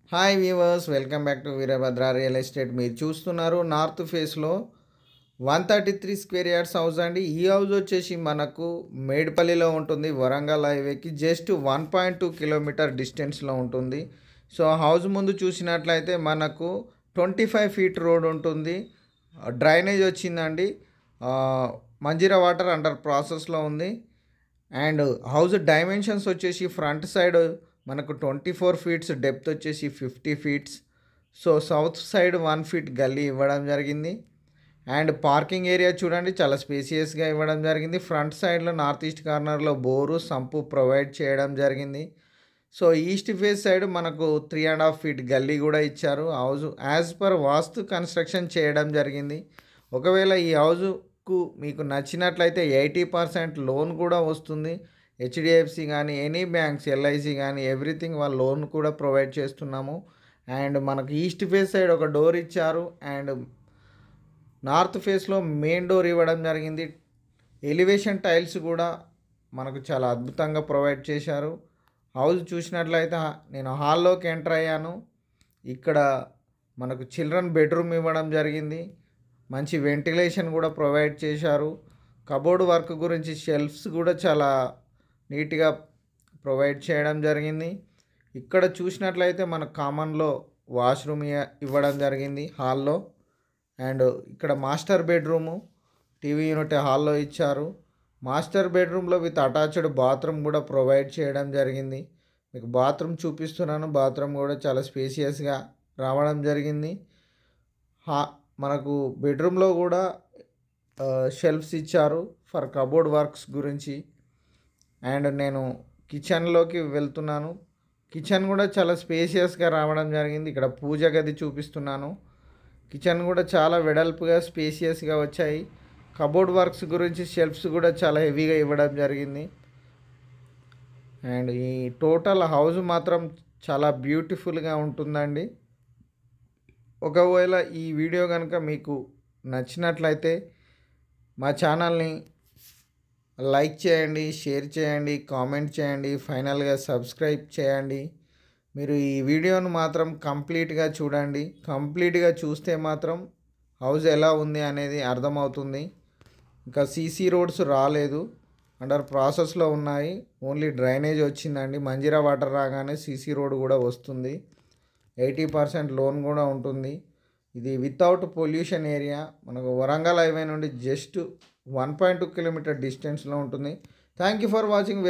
hi viewers welcome back to Veerabhadra real estate మీరు చూస్తున్నారు north ఫేస్లో one thirty three square yards house అండి ఈ హౌస్ వచ్చేసి మనకు మేడ్పల్లిలో ఉంటుంది వరంగల్ హైవేకి just one point two kilometer డిస్టెన్స్లో ఉంటుంది సో హౌస్ ముందు చూసినట్లయితే మనకు ట్వంటీ ఫైవ్ ఫీట్ రోడ్ ఉంటుంది డ్రైనేజ్ వచ్చిందండి ఆ, మంజీరా వాటర్ అండర్ ప్రాసెస్లో ఉంది అండ్ హౌస్ డైమెన్షన్స్ వచ్చేసి ఫ్రంట్ సైడ్ మనకు ట్వంటీ ఫోర్ ఫీట్స్ డెప్త్ వచ్చేసి fifty feets so south side one feet గల్లీ ఇవ్వడం జరిగింది అండ్ పార్కింగ్ ఏరియా చూడండి చాలా స్పేసియస్గా ఇవ్వడం జరిగింది ఫ్రంట్ సైడ్లో నార్త్ ఈస్ట్ కార్నర్లో బోరు సంపు ప్రొవైడ్ చేయడం జరిగింది సో ఈస్ట్ ఫేస్ సైడ్ మనకు త్రీ అండ్ హాఫ్ ఫీట్ గల్లీ కూడా ఇచ్చారు house as per vastu construction చేయడం జరిగింది ఒకవేళ ఈ హౌస్కు మీకు నచ్చినట్లయితే ఎయిటీ పర్సెంట్ లోన్ కూడా వస్తుంది హెచ్డిఎఫ్సి కానీ ఎనీ బ్యాంక్స్ ఎల్ఐసి కానీ ఎవ్రీథింగ్ వాళ్ళ లోన్ కూడా ప్రొవైడ్ చేస్తున్నాము అండ్ మనకు ఈస్ట్ ఫేస్ సైడ్ ఒక డోర్ ఇచ్చారు అండ్ నార్త్ ఫేస్లో మెయిన్ డోర్ ఇవ్వడం జరిగింది ఎలివేషన్ టైల్స్ కూడా మనకు చాలా అద్భుతంగా ప్రొవైడ్ చేశారు హౌస్ చూసినట్లయితే నేను హాల్లోకి ఎంటర్ అయ్యాను ఇక్కడ మనకు చిల్డ్రన్ బెడ్రూమ్ ఇవ్వడం జరిగింది మంచి వెంటిలేషన్ కూడా ప్రొవైడ్ చేశారు కబోర్డ్ వర్క్ గురించి షెల్ఫ్స్ కూడా చాలా నీట్గా ప్రొవైడ్ చేయడం జరిగింది ఇక్కడ చూసినట్లయితే మన కామన్లో వాష్రూమ్ ఇ- ఇవ్వడం జరిగింది హాల్లో అండ్ ఇక్కడ మాస్టర్ బెడ్రూము టీవీ యూనిట్ హాల్లో ఇచ్చారు మాస్టర్ బెడ్రూమ్లో విత్ అటాచ్డ్ బాత్రూమ్ కూడా ప్రొవైడ్ చేయడం జరిగింది మీకు బాత్రూమ్ చూపిస్తున్నాను బాత్రూమ్ కూడా చాలా స్పేసియస్గా రావడం జరిగింది హా మనకు బెడ్రూమ్లో కూడా షెల్ఫ్స్ ఇచ్చారు ఫర్ కబోర్డ్ వర్క్స్ గురించి అండ్ నేను కిచెన్లోకి వెళ్తున్నాను కిచెన్ కూడా చాలా స్పేసియస్గా రావడం జరిగింది ఇక్కడ పూజ గది చూపిస్తున్నాను కిచెన్ కూడా చాలా వెడల్పుగా స్పేసియస్గా వచ్చాయి కబోర్డ్ వర్క్స్ గురించి షెల్ఫ్స్ కూడా చాలా హెవీగా ఇవ్వడం జరిగింది అండ్ ఈ టోటల్ హౌస్ మాత్రం చాలా బ్యూటిఫుల్గా ఉంటుందండి ఒకవేళ ఈ వీడియో కనుక మీకు నచ్చినట్లయితే మా ఛానల్ని లైక్ చేయండి షేర్ చేయండి కామెంట్ చేయండి ఫైనల్గా సబ్స్క్రైబ్ చేయండి మీరు ఈ వీడియోను మాత్రం కంప్లీట్గా చూడండి కంప్లీట్గా చూస్తే మాత్రం హౌస్ ఎలా ఉంది అనేది అర్థమవుతుంది ఇంకా సీసీ రోడ్స్ రాలేదు అండర్ ప్రాసెస్లో ఉన్నాయి ఓన్లీ డ్రైనేజ్ వచ్చిందండి మంజీరా వాటర్ రాగానే సీసీ రోడ్ కూడా వస్తుంది ఎయిటీ పర్సెంట్ లోన్ కూడా ఉంటుంది ఇది వితౌట్ పొల్యూషన్ ఏరియా మనకు వరంగల్ హైవే నుండి just one point two kilometer డిస్టెన్స్లో ఉంటుంది థ్యాంక్ యూ ఫర్ వాచింగ్